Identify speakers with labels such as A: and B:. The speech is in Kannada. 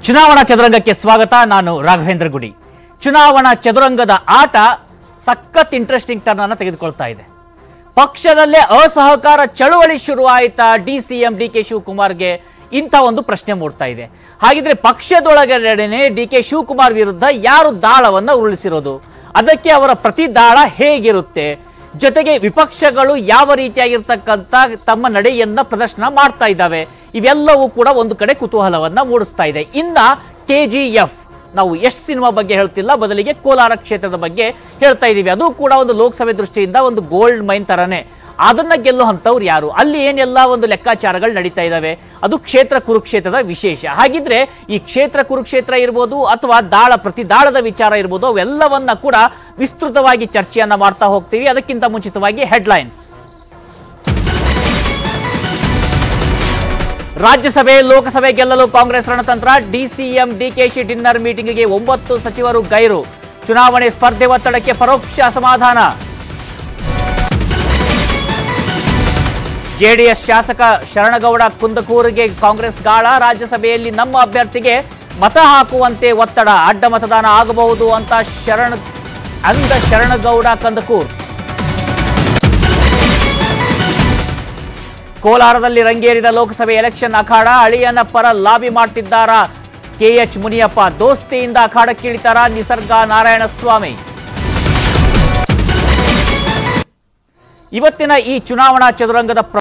A: ಚುನಾವಣಾ ಚದುರಂಗಕ್ಕೆ ಸ್ವಾಗತ ನಾನು ರಾಘವೇಂದ್ರ ಗುಡಿ ಚುನಾವಣಾ ಚದುರಂಗದ ಆಟ ಸಖತ್ ಇಂಟ್ರೆಸ್ಟಿಂಗ್ ಟರ್ನ್ ಅನ್ನು ತೆಗೆದುಕೊಳ್ತಾ ಇದೆ ಪಕ್ಷದಲ್ಲೇ ಅಸಹಕಾರ ಚಳುವಳಿ ಶುರುವಾಯಿತಾ D C M D K ಶಿವಕುಮಾರ್ಗೆ ಇಂಥ ಒಂದು ಪ್ರಶ್ನೆ ಮೂಡ್ತಾ ಇದೆ ಹಾಗಿದ್ರೆ ಪಕ್ಷದೊಳಗಡೆನೆ ಡಿ ಕೆ ಶಿವಕುಮಾರ್ ವಿರುದ್ಧ ಯಾರು ದಾಳವನ್ನ ಉರುಳಿಸಿರೋದು ಅದಕ್ಕೆ ಅವರ ಪ್ರತಿ ದಾಳ ಹೇಗಿರುತ್ತೆ ಜೊತೆಗೆ ವಿಪಕ್ಷಗಳು ಯಾವ ರೀತಿಯಾಗಿರ್ತಕ್ಕಂಥ ತಮ್ಮ ನಡೆಯನ್ನ ಪ್ರದರ್ಶನ ಮಾಡ್ತಾ ಇದ್ದಾವೆ ಇವೆಲ್ಲವೂ ಕೂಡ ಒಂದು ಕಡೆ ಕುತೂಹಲವನ್ನ ಮೂಡಿಸ್ತಾ ಇದೆ ಇನ್ನ ಕೆ ಜಿ ಎಫ್ ನಾವು ಎಷ್ಟು ಸಿನಿಮಾ ಬಗ್ಗೆ ಹೇಳ್ತಿಲ್ಲ ಬದಲಿಗೆ ಕೋಲಾರ ಕ್ಷೇತ್ರದ ಬಗ್ಗೆ ಹೇಳ್ತಾ ಇದ್ದೀವಿ ಅದು ಕೂಡ ಒಂದು ಲೋಕಸಭೆ ದೃಷ್ಟಿಯಿಂದ ಒಂದು ಗೋಲ್ಡ್ ಮೈನ್ ತರನೇ ಅದನ್ನ ಗೆಲ್ಲುವಂಥವ್ರು ಯಾರು ಅಲ್ಲಿ ಏನೆಲ್ಲ ಒಂದು ಲೆಕ್ಕಾಚಾರಗಳು ನಡೀತಾ ಇದ್ದಾವೆ ಅದು ಕ್ಷೇತ್ರ ಕುರುಕ್ಷೇತ್ರದ ವಿಶೇಷ ಹಾಗಿದ್ರೆ ಈ ಕ್ಷೇತ್ರ ಕುರುಕ್ಷೇತ್ರ ಇರ್ಬೋದು ಅಥವಾ ದಾಳ ಪ್ರತಿ ದಾಳದ ವಿಚಾರ ಇರ್ಬೋದು ಅವೆಲ್ಲವನ್ನ ಕೂಡ ವಿಸ್ತೃತವಾಗಿ ಚರ್ಚೆಯನ್ನ ಮಾಡ್ತಾ ಹೋಗ್ತೀವಿ ಅದಕ್ಕಿಂತ ಮುಂಚಿತವಾಗಿ ಹೆಡ್ಲೈನ್ಸ್ ರಾಜ್ಯಸಭೆ ಲೋಕಸಭೆ ಗೆಲ್ಲಲು ಕಾಂಗ್ರೆಸ್ ರಣತಂತ್ರ ಡಿಸಿಎಂ ಡಿಕೆಶಿ ಡಿನ್ನರ್ ಮೀಟಿಂಗ್ಗೆ ಒಂಬತ್ತು ಸಚಿವರು ಗೈರು ಚುನಾವಣೆ ಸ್ಪರ್ಧೆ ಒತ್ತಡಕ್ಕೆ ಪರೋಕ್ಷ ಅಸಮಾಧಾನ ಜೆಡಿಎಸ್ ಶಾಸಕ ಶರಣಗೌಡ ಕುಂದಕೂರಿಗೆ ಕಾಂಗ್ರೆಸ್ ಗಾಳ ರಾಜ್ಯಸಭೆಯಲ್ಲಿ ನಮ್ಮ ಅಭ್ಯರ್ಥಿಗೆ ಮತ ಹಾಕುವಂತೆ ಒತ್ತಡ ಅಡ್ಡ ಮತದಾನ ಆಗಬಹುದು ಅಂತ ಶರಣ ಅಂದ ಶರಣಗೌಡ ಕಂದಕೂರ್ ಕೋಲಾರದಲ್ಲಿ ರಂಗೇರಿದ ಲೋಕಸಭೆ ಎಲೆಕ್ಷನ್ ಅಖಾಡ ಅಳಿಯನ ಪರ ಲಾಬಿ ಮಾಡ್ತಿದ್ದಾರ ಕೆಎಚ್ ಮುನಿಯಪ್ಪ ದೋಸ್ತಿಯಿಂದ ಅಖಾಡಕ್ಕಿಳಿತಾರ ನಿಸರ್ಗ ನಾರಾಯಣಸ್ವಾಮಿ ಇವತ್ತಿನ ಈ ಚುನಾವಣಾ ಚದುರಂಗದ